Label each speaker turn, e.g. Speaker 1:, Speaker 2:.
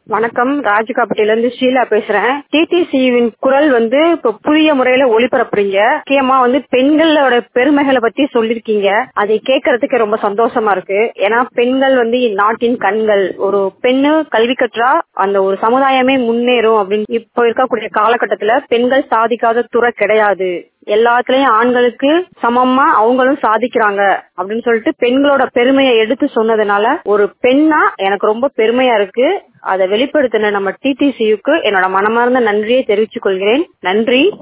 Speaker 1: வணக்கம் ராஜகாப்பட்டில இருந்து ஷீலா பேசுறேன் டிடிசிவின் குரல் வந்து இப்ப புதிய முறையில ஒளிபரப்புறீங்க முக்கியமா வந்து பெண்களோட பெருமைகளை பத்தி சொல்லிருக்கீங்க அதை கேட்கறதுக்கு ரொம்ப சந்தோஷமா இருக்கு ஏன்னா பெண்கள் வந்து நாட்டின் கண்கள் ஒரு பெண்ணு கல்வி கற்றா அந்த ஒரு சமுதாயமே முன்னேறும் அப்படின்னு இப்போ இருக்கக்கூடிய காலகட்டத்துல பெண்கள் சாதிக்காத துறை கிடையாது எல்லாத்துலயும் ஆண்களுக்கு சமமா அவங்களும் சாதிக்கிறாங்க அப்படின்னு சொல்லிட்டு பெண்களோட பெருமையை எடுத்து சொன்னதுனால ஒரு பெண்ணா எனக்கு ரொம்ப பெருமையா இருக்கு அதை வெளிப்படுத்தின நம்ம டிடிசியுக்கு என்னோட மனமார்ந்த நன்றியை தெரிவித்துக் கொள்கிறேன் நன்றி